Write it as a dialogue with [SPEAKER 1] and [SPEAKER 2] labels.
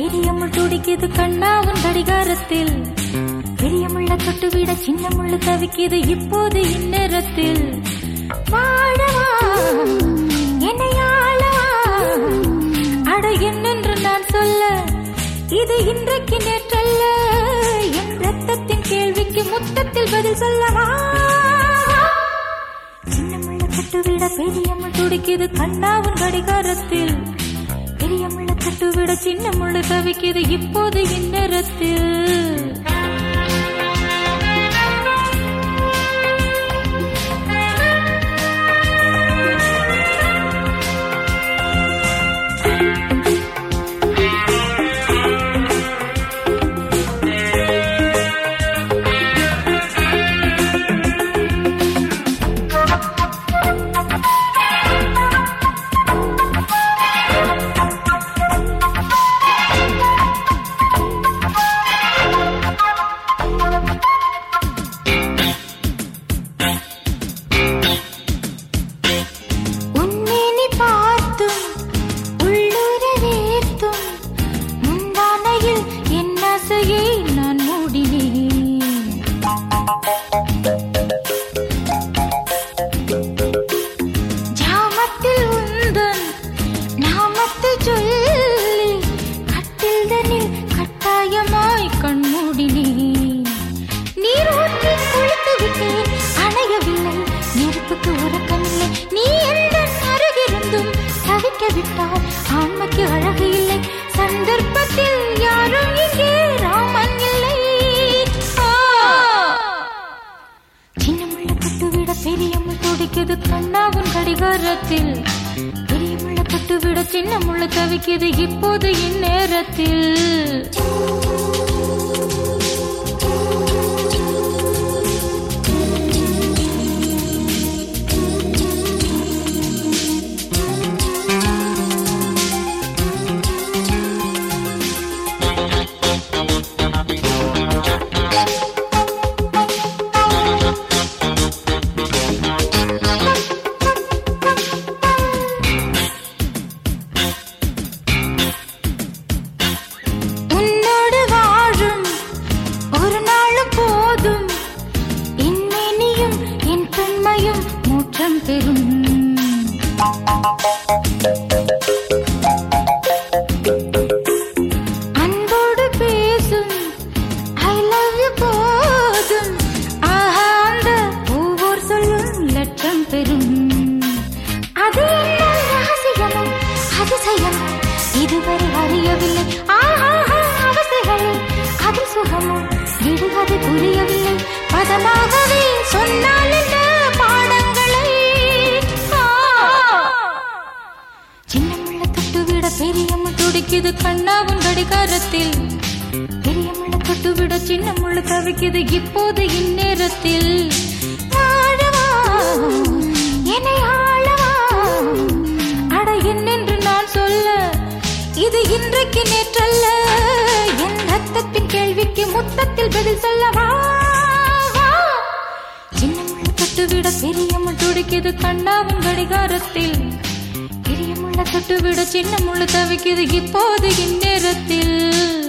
[SPEAKER 1] பெரியமுள் துடிக்குது கண்ணாவும் கடிகாரத்தில் பெரியமுள்ள தொட்டுவிட சின்ன முள்ளு தவிக்குது இப்போது இந்நேரத்தில் வாழவா என்னை ஆளவா அட என்னென்று நான் சொல்ல இது இன்றைக்கு நேற்றல்ல என் ரத்தத்தின் கேள்விக்கு முத்தத்தில் பதில் சொல்லவா சின்ன முள்ள தொட்டுவிட பெரியமுள் துடிக்குது கண்ணாவும் கடிகாரத்தில் பெரியமுள்ள தொட்டுவிட சின்ன முள்ளு தவிக்குது இப்போது இந்நேரத்தில் உன்னை பார்த்தும் உள்ளுர வேர்த்தும் முந்தானையில் என் ஆசையை நான் மூடினேன் ஜாமத்தில் உந்தன் நாமத்தை சொல்லி கட்டில்தனில் கட்டாயமாய் கண்மூடினேன் நீர் ஊற்றி குளித்து விட்டேன் அணையவில்லை நெருப்புக்கு உறக்கமில்லை நீ எந்த அருகிருந்தும் தவிக்க விட்டால் ஆண்மைக்கு அழகு இல்லை சந்தர்ப்பத்தில் யாரும் இங்கே ராமன் இல்லை ஆ! சின்ன முள்ள தொட்டுவிட பெரிய முள் துடிக்குது கண்ணாவும் கடிகாரத்தில் பெரிய முள்ள தொட்டுவிட சின்ன முள்ள தவிக்குது இப்போது இந்நேரத்தில் உன்னோடு வாழும் ஒரு நாளும் போதும் என் மேனியும் என் பெண்மையும் மூற்றம் பெறும் அன்போடு பேசும் ஐ லவ் யூ போதும் ஆஹா அந்த ஒவ்வொரு சொல்லும் லட்சம் பெறும் அது என்ன ரகசியமும் அதிசயமும் இதுவரை அறியவில்லை ஆஹா அவசைகளில் அது சுகமும் விடுவது புரியவில்லை பதமாகவே சொன்னால் என்ன பாடங்களை ஆ. சின்ன முள்ள தொட்டுவிட பெரிய முள் துடிக்குது கண்ணாவும் கடிகாரத்தில் பெரிய முள்ள தொட்டுவிட சின்ன முள்ள தவிக்குது இப்போது இந்நேரத்தில் வாழவா என்னை ஆளவா அட என்னென்று நான் சொல்ல இது இன்றைக்கு நேற்றல்ல என் ரத்தத்தின் கேள்விக்கு முத்தத்தில் பதில் சொல்லவா வா. சின்ன முள்ள தொட்டுவிட பெரிய முள் துடிக்குது கண்ணாவும் கடிகாரத்தில் பெரிய முள்ள தொட்டுவிட சின்ன முள்ள தவிக்குது இப்போது இந்நேரத்தில்